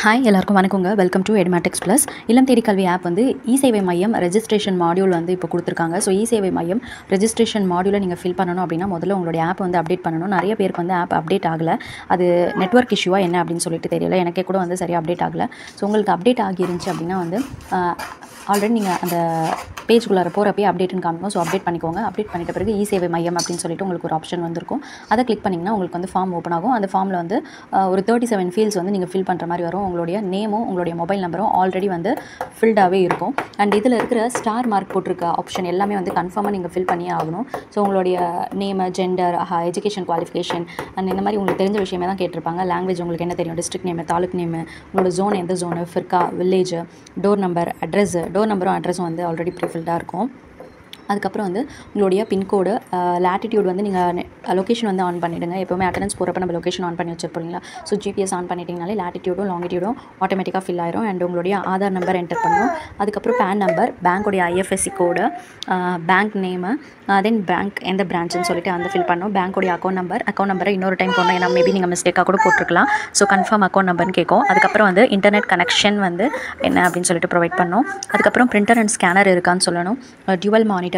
hi எல்லாருக்கும் வணக்கங்க welcome to Edmatics plus இல்லம் தேடி கல்வி ஆப் வந்து இ சேவை மையம் ரெஜிஸ்ட்ரேஷன் மாடியூல் வந்து இப்போ கொடுத்துருக்காங்க ஸோ இ சேவை மையம் ரெஜிஸ்ட்ரேஷன் மாடியூலை நீங்கள் ஃபில் பண்ணணும் அப்படின்னா முதல்ல உங்களுடைய ஆப் வந்து அப்டேட் பண்ணணும் நிறைய பேருக்கு வந்து ஆப் அப்டேட் ஆகலை அது நெட்ஒர்க் இஷ்யூவா என்ன அப்படின்னு சொல்லிட்டு தெரியல எனக்கே கூட வந்து சரியாக அப்டேட் ஆகலை ஸோ உங்களுக்கு அப்டேட் ஆகிருந்துச்சு அப்படின்னா வந்து ஆல்ரெடி நீங்கள் அந்த பேஜ்குள்ளார போகிறப்பே அப்டேட்னு காமிக்கும் ஸோ அப்டேட் பண்ணிக்கோங்க அப்டேட் பண்ணிட்ட பிறகு இ சேவை மையம் அப்படின்னு சொல்லிட்டு உங்களுக்கு ஒரு ஆப்ஷன் வந்திருக்கும் அதை கிளிக் பண்ணிங்கன்னா உங்களுக்கு வந்து ஃபார்ம் ஓப்பன் ஆகும் அந்த ஃபார்மில் வந்து ஆஹ், ஒரு தேர்ட்டி செவன் ஃபீல்ஸ் வந்து நீங்கள் ஃபில் பண்ணுற மாதிரி வரும் உங்களுடைய நேமும் உங்களுடைய மொபைல் நம்பரும் ஆல்ரெடி வந்து ஃபில்டாகவே இருக்கும் அண்ட் இதில் இருக்கிற ஸ்டார் மார்க் போட்டிருக்க ஆப்ஷன் எல்லாமே வந்து கன்ஃபார்மாக நீங்கள் ஃபில் பண்ணியே ஆகணும் ஸோ உங்களுடைய name gender education qualification and இந்த மாதிரி உங்களுக்கு தெரிஞ்ச விஷயமே தான் கேட்டிருப்பாங்க லாங்குவேஜ் உங்களுக்கு என்ன தெரியும் டிஸ்ட்ரிக்ட் நேமு தாலுக் நேமு உங்களோட ஜோன் எந்த ஜோனு ஃபிர்கா village door number address door நம்பரும் அட்ரஸும் வந்து ஆல்ரெடி ப்ரீஃபில்டாக இருக்கும் அதுக்கப்புறம் வந்து உங்களுடைய பின்கோடு லேட்டிடியூட் வந்து நீங்கள் லொக்கேஷன் வந்து ஆன் பண்ணிவிடுங்க எப்போவுமே அட்டனன்ஸ் போகிறப்ப நம்ம லொக்கேஷன் ஆன் பண்ணி வச்சிருப்பீங்களா ஸோ ஜிபிஎஸ் ஆன் பண்ணிட்டீங்கனாலே லேட்டிடியூடும் லாங்கிடியூடும் ஆட்டோமேட்டிக்காக ஃபில் ஆயிரும் அண்ட் உங்களுடைய ஆதார் நம்பர் என்டர் பண்ணணும் அதுக்கப்புறம் பேன் நம்பர் பேங்க்கோடைய IFSC code bank name then bank எந்த பிரான்ச்சுன்னு சொல்லிட்டு அந்த ஃபில் பண்ணணும் பேங்க்கோடைய அக்கௌண்ட் நம்பர் அக்கௌண்ட் நம்பரை இன்னொரு டைம் போடணும் ஏன்னா மேபி நீங்கள் மிஸ்டேக்காக கூட போட்டிருக்கலாம் ஸோ கன்ஃபார்ம் அக்கௌண்ட் நம்பர்னு கேட்கும் அதுக்கப்புறம் வந்து இன்டர்நெட் கனெக்ஷன் வந்து என்ன அப்படின்னு சொல்லிட்டு ப்ரொவைட் பண்ணணும் அதுக்கப்புறம் பிரிண்டர் அண்ட் ஸ்கேனர் இருக்கான்னு சொல்லணும் டியூவல் மானிட்டர்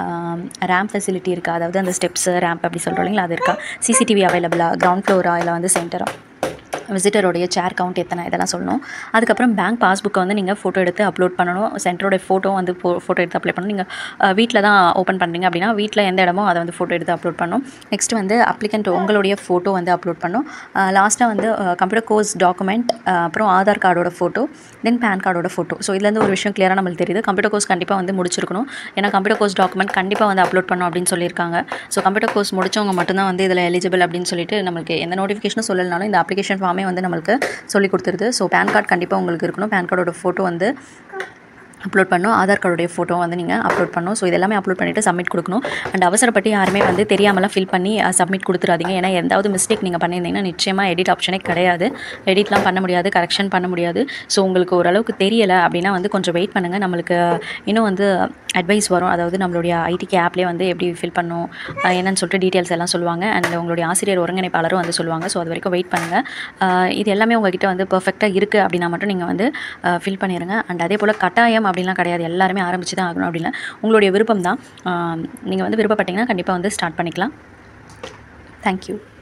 ரேம் ஃபெசிலிட்டி இருக்கா அதாவது அந்த ஸ்டெப்ஸு ரேம்ப் அப்படி சொல்கிறோம் இல்லைங்களா அது இருக்கா சிசிடிவி அவைலபிளா கிரவுண்ட் ஃப்ளோரா இல்லை வந்து சென்டரா விசிட்டருடைய சேர் கவுண்ட் எத்தனை இதெல்லாம் சொல்லணும் அதுக்கப்புறம் பேங்க் பாஸ்புக்கை வந்து நீங்கள் ஃபோட்டோ எடுத்து அப்லோட் பண்ணணும் சென்டரோட ஃபோட்டோ வந்து ஃபோட்டோ எடுத்து அப்ளை பண்ணணும் நீங்கள் வீட்டில் தான் ஓப்பன் பண்ணுறீங்க அப்படின்னா வீட்டில் எந்த இடமோ அதை வந்து ஃபோட்டோ எடுத்து அப்லோட் பண்ணணும் நெக்ஸ்ட் வந்து அப்ளிகண்ட் உங்களுடைய ஃபோட்டோ வந்து அப்லோட் பண்ணணும் லாஸ்ட்டாக வந்து கம்ப்யூட்டர் கோர்ஸ் டாக்குமெண்ட் அப்புறம் ஆதார் கார்டோட ஃபோட்டோ தென் பேன் கார்டோட ஃபோட்டோ ஸோ இதுலேருந்து ஒரு விஷயம் கிளியராக நம்மளுக்கு தெரியுது கம்ப்யூட்டர் கோர்ஸ் கண்டிப்பாக வந்து முடிச்சிருக்கணும் ஏன்னா கம்ப்யூட்டர் கோர்ஸ் டாக்குமெண்ட் கண்டிப்பாக வந்து அப்லோட் பண்ணணும் அப்படின்னு சொல்லியிருக்காங்க ஸோ கம்ப்யூட்டர் கோர்ஸ் முடிச்சவங்க மட்டும்தான் வந்து இதில் எலிஜிபிள் அப்படின்னு சொல்லிட்டு நம்மளுக்கு எந்த நோட்டிஃபிகேஷனும் சொல்லலனாலும் இந்த அப்ளிகேஷன் ஃபார்மே வந்து நம்மளுக்கு சொல்லி கொடுத்துருது ஸோ பேன் கார்டு கண்டிப்பாக உங்களுக்கு இருக்கணும் பேன் கார்டோட ஃபோட்டோ வந்து அப்லோட் பண்ணணும் ஆதார் கார்டுடைய ஃபோட்டோ வந்து நீங்கள் அப்லோட் பண்ணணும் ஸோ இதெல்லாமே அப்லோட் பண்ணிவிட்டு சப்மிட் கொடுக்கணும் அண்ட் அவசரப்பட்டு யாருமே வந்து தெரியாமலாம் ஃபில் பண்ணி சப்மிட் கொடுத்துறாதீங்க ஏன்னா எந்தாவது மிஸ்டேக் நீங்கள் பண்ணியிருந்தீங்கன்னா நிச்சயமாக எடிட் ஆப்ஷனே கிடையாது எடிட்லாம் பண்ண முடியாது கரெக்ஷன் பண்ண முடியாது ஸோ உங்களுக்கு ஓரளவுக்கு தெரியலை அப்படின்னா வந்து கொஞ்சம் வெயிட் பண்ணுங்கள் நம்மளுக்கு இன்னும் வந்து அட்வைஸ் வரும் அதாவது நம்மளுடைய ஐடிக்கு ஆப்லேயே வந்து எப்படி ஃபில் பண்ணணும் அஹ் என்னன்னு சொல்லிட்டு டீட்டெயில்ஸ் எல்லாம் சொல்லுவாங்க அண்ட் உங்களுடைய ஆசிரியர் ஒருங்கிணைப்பாளரும் வந்து சொல்லுவாங்க ஸோ அது வரைக்கும் வெயிட் பண்ணுங்கள் அஹ் இது எல்லாமே உங்ககிட்ட வந்து பெர்ஃபெக்டாக இருக்குது அப்படின்னா மட்டும் நீங்கள் வந்து ஃபில் பண்ணிடுங்க அண்ட் அதே போல் கட்டாயம் அப்படிலாம் கிடையாது எல்லாருமே ஆரம்பிச்சு தான் ஆகணும் அப்படின்னா உங்களுடைய விருப்பம் தான் நீங்கள் வந்து விருப்பப்பட்டீங்கன்னா கண்டிப்பாக வந்து ஸ்டார்ட் பண்ணிக்கலாம் தேங்க்யூ